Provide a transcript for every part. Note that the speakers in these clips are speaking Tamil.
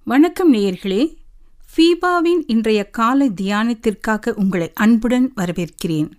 வணக்கம் நேயர்களே ஃபீபாவின் இன்றைய காலை தியானத்திற்காக உங்களை அன்புடன் வரவேற்கிறேன்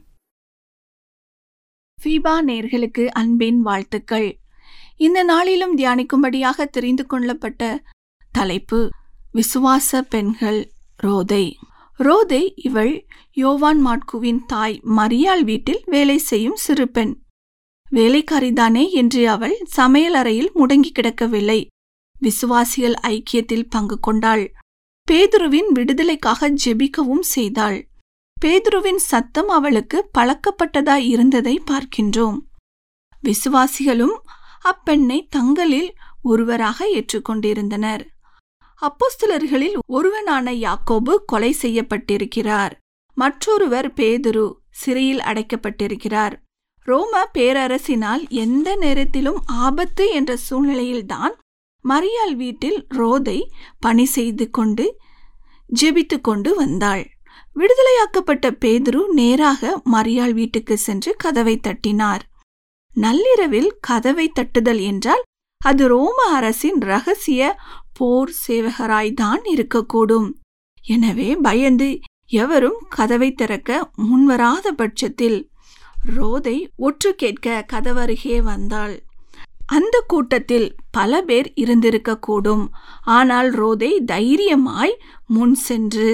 ஃபீபா நேர்களுக்கு அன்பின் வாழ்த்துக்கள் இந்த நாளிலும் தியானிக்கும்படியாக தெரிந்து கொள்ளப்பட்ட தலைப்பு விசுவாச பெண்கள் ரோதை ரோதை இவள் யோவான் மாட்குவின் தாய் மரியாள் வீட்டில் வேலை செய்யும் சிறு பெண் வேலைக்காரிதானே என்று அவள் சமையலறையில் முடங்கி கிடக்கவில்லை விசுவாசிகள் ஐக்கியத்தில் பங்கு கொண்டாள் பேதுருவின் விடுதலைக்காக ஜெபிக்கவும் செய்தாள் பேதுருவின் சத்தம் அவளுக்கு பழக்கப்பட்டதாய் இருந்ததை பார்க்கின்றோம் விசுவாசிகளும் அப்பெண்ணை தங்களில் ஒருவராக ஏற்றுக்கொண்டிருந்தனர் அப்போஸ்தலர்களில் ஒருவனான யாக்கோபு கொலை செய்யப்பட்டிருக்கிறார் மற்றொருவர் பேதுரு சிறையில் அடைக்கப்பட்டிருக்கிறார் ரோம பேரரசினால் எந்த நேரத்திலும் ஆபத்து என்ற சூழ்நிலையில்தான் மரியாள் வீட்டில் ரோதை பணி செய்து கொண்டு ஜெபித்து கொண்டு வந்தாள் விடுதலையாக்கப்பட்ட பேதுரு நேராக மரியாள் வீட்டுக்கு சென்று கதவை தட்டினார் நள்ளிரவில் கதவை தட்டுதல் என்றால் அது ரோம அரசின் ரகசிய போர் சேவகராய்தான் இருக்கக்கூடும் எனவே பயந்து எவரும் கதவை திறக்க முன்வராத பட்சத்தில் ரோதை ஒற்று கேட்க கதவருகே வந்தாள் அந்த கூட்டத்தில் பல பேர் இருந்திருக்கக்கூடும் ஆனால் ரோதை தைரியமாய் முன் சென்று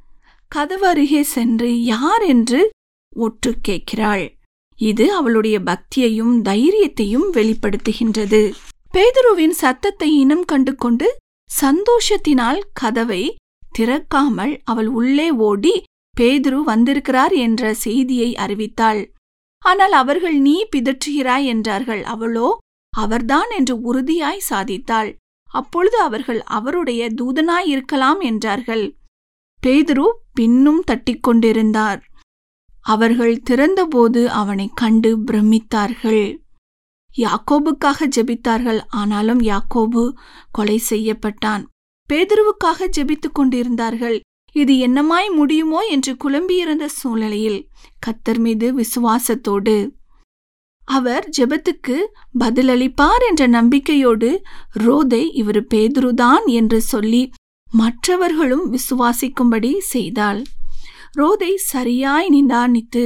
கதவருகே சென்று யார் என்று ஒற்று கேட்கிறாள் இது அவளுடைய பக்தியையும் தைரியத்தையும் வெளிப்படுத்துகின்றது பேதுருவின் சத்தத்தை இனம் கண்டு கொண்டு சந்தோஷத்தினால் கதவை திறக்காமல் அவள் உள்ளே ஓடி பேதுரு வந்திருக்கிறார் என்ற செய்தியை அறிவித்தாள் ஆனால் அவர்கள் நீ பிதற்றுகிறாய் என்றார்கள் அவளோ அவர்தான் என்று உறுதியாய் சாதித்தாள் அப்பொழுது அவர்கள் அவருடைய தூதனாயிருக்கலாம் என்றார்கள் பேதுரு பின்னும் தட்டிக்கொண்டிருந்தார் அவர்கள் திறந்தபோது அவனை கண்டு பிரமித்தார்கள் யாக்கோபுக்காக ஜெபித்தார்கள் ஆனாலும் யாக்கோபு கொலை செய்யப்பட்டான் பேதுருவுக்காக ஜெபித்துக் கொண்டிருந்தார்கள் இது என்னமாய் முடியுமோ என்று குழம்பியிருந்த சூழ்நிலையில் கத்தர் மீது விசுவாசத்தோடு அவர் ஜெபத்துக்கு பதிலளிப்பார் என்ற நம்பிக்கையோடு ரோதை இவர் பேதுருதான் என்று சொல்லி மற்றவர்களும் விசுவாசிக்கும்படி செய்தாள் ரோதை சரியாய் நிதானித்து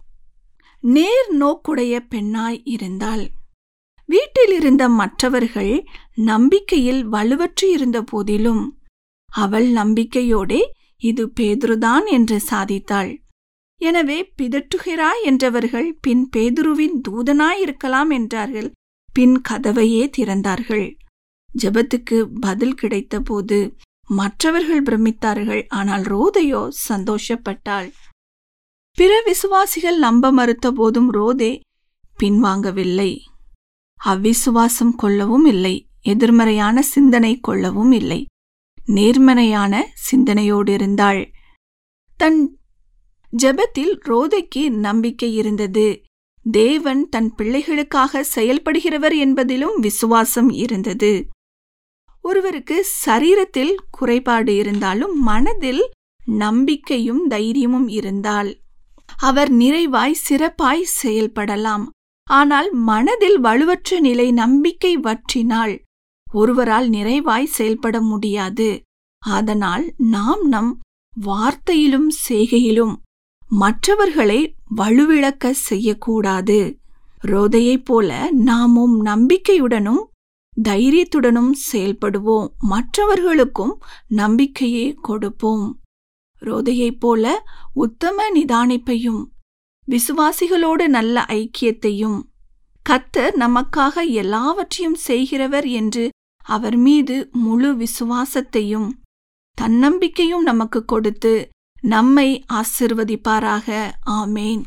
நேர் நோக்குடைய பெண்ணாய் இருந்தாள் வீட்டில் இருந்த மற்றவர்கள் நம்பிக்கையில் வலுவற்று இருந்த போதிலும் அவள் நம்பிக்கையோடே இது பேதுருதான் என்று சாதித்தாள் எனவே பிதற்றுகிறாய் என்றவர்கள் பின் பேதுருவின் தூதனாயிருக்கலாம் என்றார்கள் பின் கதவையே திறந்தார்கள் ஜெபத்துக்கு பதில் கிடைத்தபோது மற்றவர்கள் பிரமித்தார்கள் ஆனால் ரோதையோ சந்தோஷப்பட்டாள் பிற விசுவாசிகள் நம்ப மறுத்த போதும் ரோதே பின்வாங்கவில்லை அவ்விசுவாசம் கொள்ளவும் இல்லை எதிர்மறையான சிந்தனை கொள்ளவும் இல்லை நேர்மறையான சிந்தனையோடு இருந்தாள் தன் ஜெபத்தில் ரோதைக்கு நம்பிக்கை இருந்தது தேவன் தன் பிள்ளைகளுக்காக செயல்படுகிறவர் என்பதிலும் விசுவாசம் இருந்தது ஒருவருக்கு சரீரத்தில் குறைபாடு இருந்தாலும் மனதில் நம்பிக்கையும் தைரியமும் இருந்தால் அவர் நிறைவாய் சிறப்பாய் செயல்படலாம் ஆனால் மனதில் வலுவற்ற நிலை நம்பிக்கை வற்றினால் ஒருவரால் நிறைவாய் செயல்பட முடியாது அதனால் நாம் நம் வார்த்தையிலும் செய்கையிலும் மற்றவர்களை வலுவிழக்க செய்யக்கூடாது ரோதையைப் போல நாமும் நம்பிக்கையுடனும் தைரியத்துடனும் செயல்படுவோம் மற்றவர்களுக்கும் நம்பிக்கையை கொடுப்போம் ரோதையைப் போல உத்தம நிதானிப்பையும் விசுவாசிகளோடு நல்ல ஐக்கியத்தையும் கத்தர் நமக்காக எல்லாவற்றையும் செய்கிறவர் என்று அவர் மீது முழு விசுவாசத்தையும் தன்னம்பிக்கையும் நமக்கு கொடுத்து நம்மை ஆசிர்வதிப்பாராக ஆமேன்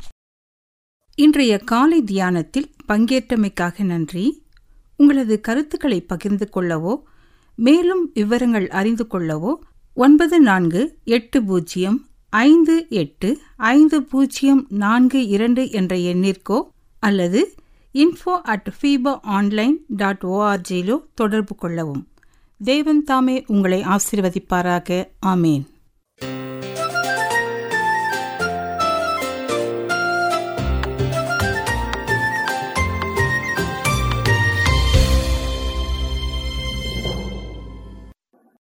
இன்றைய காலை தியானத்தில் பங்கேற்றமைக்காக நன்றி உங்களது கருத்துக்களை பகிர்ந்து கொள்ளவோ மேலும் விவரங்கள் அறிந்து கொள்ளவோ ஒன்பது நான்கு எட்டு பூஜ்ஜியம் ஐந்து எட்டு ஐந்து பூஜ்ஜியம் நான்கு இரண்டு என்ற எண்ணிற்கோ அல்லது info at feba online dot ஓஆர்ஜியிலோ தொடர்பு கொள்ளவும் தேவன் தாமே உங்களை ஆசிர்வதிப்பாராக ஆமேன்